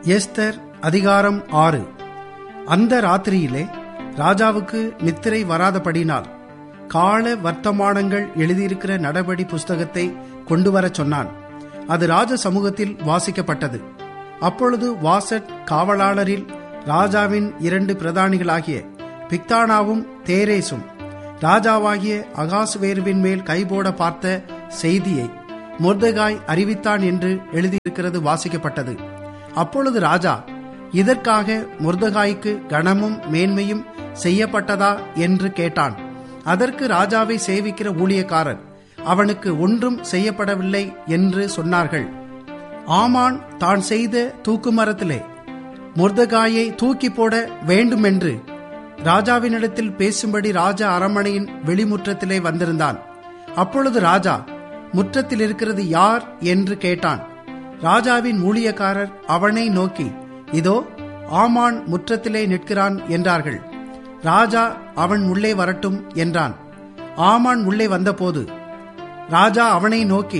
Esther அதிகாரம் ஆறு அந்த ராத்திரியிலே ராஜாவுக்கு நித்திரை வராதபடினால் கால வர்த்தமானங்கள் எழுதியிருக்கிற நடபடி புஸ்தகத்தை கொண்டு வரச் சொன்னான் அது ராஜ சமூகத்தில் வாசிக்கப்பட்டது அப்பொழுது வாசட் காவலாளரில் ராஜாவின் இரண்டு பிரதானிகளாகிய பிக்தானாவும் தேரேசும் ராஜாவாகிய அகாசுவேருவின் மேல் கைபோட பார்த்த செய்தியை மொர்தகாய் அறிவித்தான் என்று எழுதியிருக்கிறது வாசிக்கப்பட்டது அப்பொழுது ராஜா இதற்காக முர்தகாய்க்கு கனமும் மேன்மையும் செய்யப்பட்டதா என்று கேட்டான் அதற்கு ராஜாவை சேவிக்கிற ஊழியக்காரர் அவனுக்கு ஒன்றும் செய்யப்படவில்லை என்று சொன்னார்கள் ஆமான் தான் செய்த தூக்குமரத்திலே முர்தகாயை தூக்கி போட வேண்டுமென்று ராஜாவினிடத்தில் பேசும்படி ராஜா அரண்மனையின் வெளிமுற்றத்திலே வந்திருந்தான் அப்பொழுது ராஜா முற்றத்தில் இருக்கிறது யார் என்று கேட்டான் ராஜாவின் ஊழியக்காரர் அவனை நோக்கி இதோ ஆமான் முற்றத்திலே நிற்கிறான் என்றார்கள் ராஜா அவன் உள்ளே வரட்டும் என்றான் ஆமான் உள்ளே வந்தபோது ராஜா அவனை நோக்கி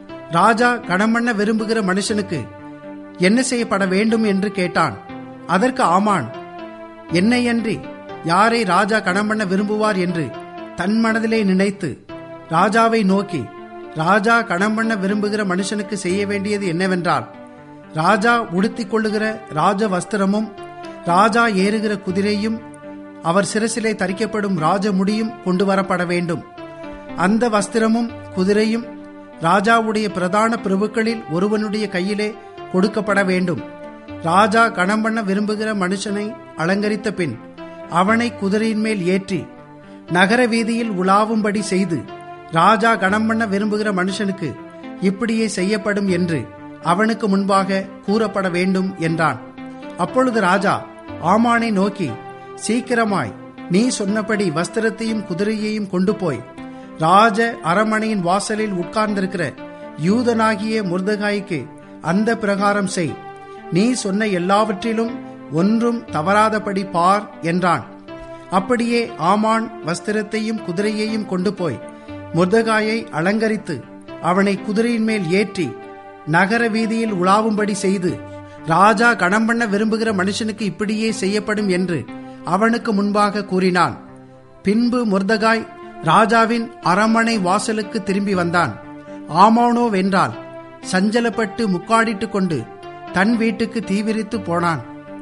ராஜா கணமண்ண விரும்புகிற மனுஷனுக்கு என்ன செய்யப்பட வேண்டும் என்று கேட்டான் அதற்கு ஆமான் என்னையன்றி யாரை ராஜா கணமண்ண விரும்புவார் என்று தன் மனதிலே நினைத்து ராஜாவை நோக்கி ராஜா கணம்பண்ண விரும்புகிற மனுஷனுக்கு செய்ய வேண்டியது என்னவென்றால் ராஜா உடுத்திக் கொள்ளுகிற ராஜ வஸ்திரமும் ராஜா ஏறுகிற குதிரையும் அவர் சிரசிலே தரிக்கப்படும் ராஜ முடியும் கொண்டு வரப்பட வேண்டும் அந்த வஸ்திரமும் குதிரையும் ராஜாவுடைய பிரதான பிரபுக்களில் ஒருவனுடைய கையிலே கொடுக்கப்பட வேண்டும் ராஜா கணம்பண்ண விரும்புகிற மனுஷனை அலங்கரித்த பின் அவனை குதிரையின் மேல் ஏற்றி நகர வீதியில் உலாவும்படி செய்து ராஜா கணம் பண்ண விரும்புகிற மனுஷனுக்கு இப்படியே செய்யப்படும் என்று அவனுக்கு முன்பாக கூறப்பட வேண்டும் என்றான் அப்பொழுது ராஜா ஆமானை நோக்கி சீக்கிரமாய் நீ சொன்னபடி வஸ்திரத்தையும் குதிரையையும் கொண்டு போய் ராஜ அரமனையின் வாசலில் உட்கார்ந்திருக்கிற யூதனாகிய முர்தகாய்க்கு அந்த பிரகாரம் செய் நீ சொன்ன எல்லாவற்றிலும் ஒன்றும் தவறாதபடி பார் என்றான் அப்படியே ஆமான் வஸ்திரத்தையும் குதிரையையும் கொண்டு போய் முர்தகாயை அலங்கரித்து அவனை குதிரையின் மேல் ஏற்றி நகர வீதியில் உலாவும்படி செய்து ராஜா கணம் பண்ண விரும்புகிற மனுஷனுக்கு இப்படியே செய்யப்படும் என்று அவனுக்கு முன்பாக கூறினான் பின்பு முர்தகாய் ராஜாவின் அரமனை வாசலுக்கு திரும்பி வந்தான் ஆமானோ வென்றால் சஞ்சலப்பட்டு முக்காடிட்டு கொண்டு தன் வீட்டுக்கு தீவிரித்து போனான்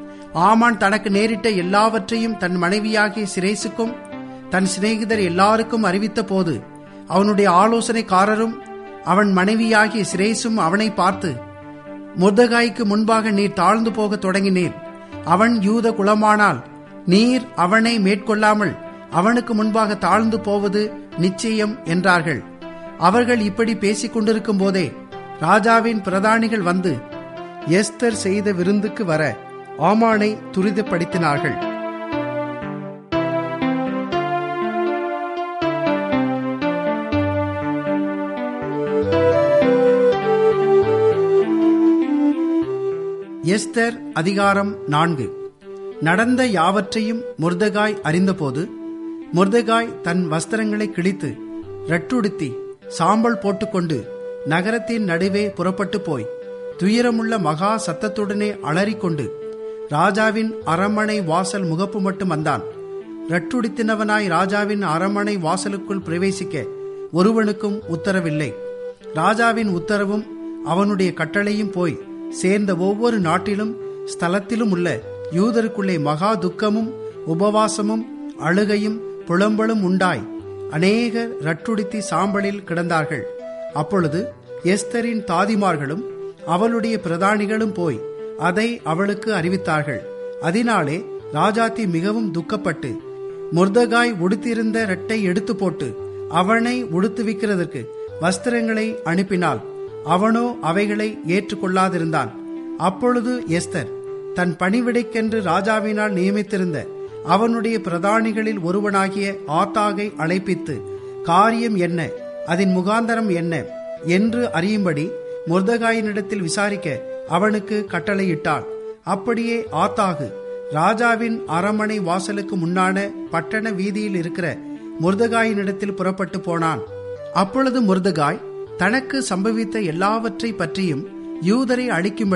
ஆமான் தனக்கு நேரிட்ட எல்லாவற்றையும் தன் மனைவியாகிய சிரேசுக்கும் தன் சிநேகிதர் எல்லாருக்கும் அறிவித்த போது அவனுடைய ஆலோசனைக்காரரும் அவன் மனைவியாகிய சிரேசும் அவனை பார்த்து முர்தகாய்க்கு முன்பாக நீர் தாழ்ந்து போக தொடங்கினீர் அவன் யூத குலமானால் நீர் அவனை மேற்கொள்ளாமல் அவனுக்கு முன்பாக தாழ்ந்து போவது நிச்சயம் என்றார்கள் அவர்கள் இப்படி பேசிக் கொண்டிருக்கும் போதே ராஜாவின் பிரதானிகள் வந்து எஸ்தர் செய்த விருந்துக்கு வர ஆமானை துரிதப்படுத்தினார்கள் எஸ்தர் அதிகாரம் நான்கு நடந்த யாவற்றையும் முர்தகாய் அறிந்தபோது முர்தகாய் தன் வஸ்திரங்களை கிழித்து ரட்டுடுத்தி சாம்பல் போட்டுக்கொண்டு நகரத்தின் நடுவே புறப்பட்டு போய் துயரமுள்ள மகா சத்தத்துடனே அலறிக்கொண்டு ராஜாவின் அரண்மனை வாசல் முகப்பு மட்டும் வந்தான் ரட்டுடித்தினவனாய் ராஜாவின் அரண்மனை வாசலுக்குள் பிரவேசிக்க ஒருவனுக்கும் உத்தரவில்லை ராஜாவின் உத்தரவும் அவனுடைய கட்டளையும் போய் சேர்ந்த ஒவ்வொரு நாட்டிலும் ஸ்தலத்திலும் உள்ள யூதருக்குள்ளே மகா துக்கமும் உபவாசமும் அழுகையும் புலம்பலும் உண்டாய் அநேகர் ரட்டுடுத்தி சாம்பலில் கிடந்தார்கள் அப்பொழுது எஸ்தரின் தாதிமார்களும் அவளுடைய பிரதானிகளும் போய் அதை அவளுக்கு அறிவித்தார்கள் அதனாலே ராஜாத்தி மிகவும் துக்கப்பட்டு முர்தகாய் உடுத்தியிருந்த ரெட்டை எடுத்து போட்டு அவனை உடுத்துவிக்கிறதற்கு வஸ்திரங்களை அனுப்பினாள் அவனோ அவைகளை ஏற்றுக்கொள்ளாதிருந்தான் அப்பொழுது எஸ்தர் தன் பணிவிடைக்கென்று ராஜாவினால் நியமித்திருந்த அவனுடைய பிரதானிகளில் ஒருவனாகிய ஆத்தாகை அழைப்பித்து காரியம் என்ன அதன் முகாந்தரம் என்ன என்று அறியும்படி முர்தகாயினிடத்தில் விசாரிக்க அவனுக்கு கட்டளையிட்டாள் அப்படியே ஆத்தாகு ராஜாவின் அரண்மனை வாசலுக்கு முன்னான பட்டண வீதியில் இருக்கிற முர்தகாயினிடத்தில் புறப்பட்டு போனான் அப்பொழுது முர்தகாய் தனக்கு சம்பவித்த எல்லாவற்றை பற்றியும் யூதரை அழிக்கும்படி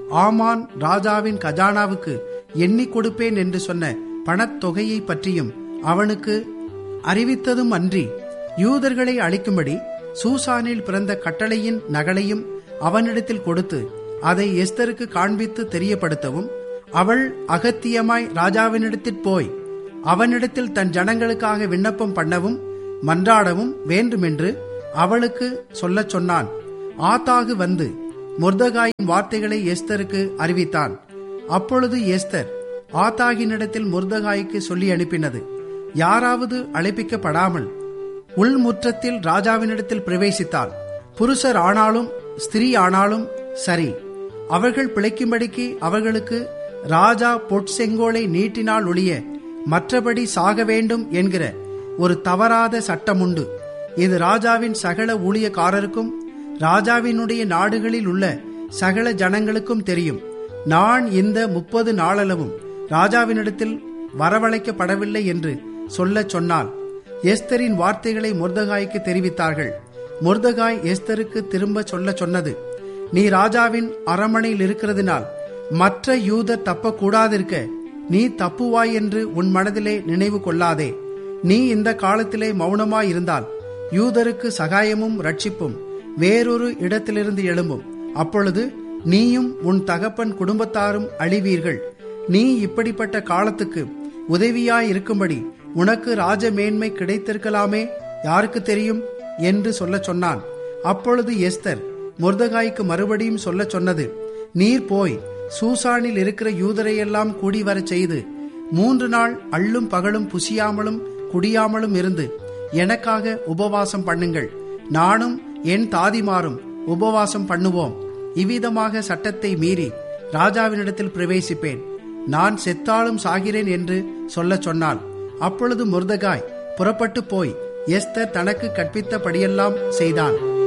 ஆமான் ராஜாவின் கஜானாவுக்கு எண்ணி கொடுப்பேன் என்று சொன்ன பணத்தொகையை பற்றியும் அவனுக்கு அறிவித்ததும் அன்றி யூதர்களை அழிக்கும்படி சூசானில் பிறந்த கட்டளையின் நகலையும் அவனிடத்தில் கொடுத்து அதை எஸ்தருக்கு காண்பித்து தெரியப்படுத்தவும் அவள் அகத்தியமாய் ராஜாவினிடத்தில் போய் அவனிடத்தில் தன் ஜனங்களுக்காக விண்ணப்பம் பண்ணவும் மன்றாடவும் வேண்டுமென்று அவளுக்கு சொல்லச் சொன்னான் ஆத்தாகு வந்து முர்தகாயின் வார்த்தைகளை எஸ்தருக்கு அறிவித்தான் அப்பொழுது எஸ்தர் ஆத்தாகினிடத்தில் முர்தகாய்க்கு சொல்லி அனுப்பினது யாராவது அழைப்பிக்கப்படாமல் உள்முற்றத்தில் ராஜாவினிடத்தில் பிரவேசித்தாள் புருஷர் ஆனாலும் ஸ்திரீ ஆனாலும் சரி அவர்கள் பிழைக்கும்படிக்கு அவர்களுக்கு ராஜா பொற்செங்கோலை நீட்டினால் ஒழிய மற்றபடி சாக வேண்டும் என்கிற ஒரு தவறாத சட்டமுண்டு இது ராஜாவின் சகல ஊழியக்காரருக்கும் ராஜாவினுடைய நாடுகளில் உள்ள சகல ஜனங்களுக்கும் தெரியும் நான் இந்த முப்பது நாளளவும் ராஜாவினிடத்தில் வரவழைக்கப்படவில்லை என்று சொல்லச் சொன்னால் எஸ்தரின் வார்த்தைகளை முர்தகாய்க்கு தெரிவித்தார்கள் முர்தகாய் எஸ்தருக்கு திரும்ப சொல்ல சொன்னது நீ ராஜாவின் அரமனையில் இருக்கிறதினால் மற்ற யூதர் தப்பக்கூடாதிருக்க நீ தப்புவாய் என்று உன் மனதிலே நினைவு கொள்ளாதே நீ இந்த காலத்திலே மௌனமாயிருந்தால் யூதருக்கு சகாயமும் ரட்சிப்பும் வேறொரு இடத்திலிருந்து எழும்பும் அப்பொழுது நீயும் உன் தகப்பன் குடும்பத்தாரும் அழிவீர்கள் நீ இப்படிப்பட்ட காலத்துக்கு உதவியாயிருக்கும்படி உனக்கு ராஜ மேன்மை கிடைத்திருக்கலாமே யாருக்கு தெரியும் என்று சொல்லச் சொன்னான் அப்பொழுது எஸ்தர் முர்தகாய்க்கு மறுபடியும் சொல்லச் சொன்னது நீர் போய் சூசானில் இருக்கிற யூதரையெல்லாம் கூடி வரச் செய்து மூன்று நாள் அள்ளும் பகலும் புசியாமலும் குடியாமலும் இருந்து எனக்காக உபவாசம் பண்ணுங்கள் நானும் என் தாதிமாரும் உபவாசம் பண்ணுவோம் இவ்விதமாக சட்டத்தை மீறி ராஜாவினிடத்தில் பிரவேசிப்பேன் நான் செத்தாலும் சாகிறேன் என்று சொல்லச் சொன்னாள் அப்பொழுது முர்தகாய் புறப்பட்டு போய் எஸ்தர் தனக்கு கற்பித்தபடியெல்லாம் செய்தான்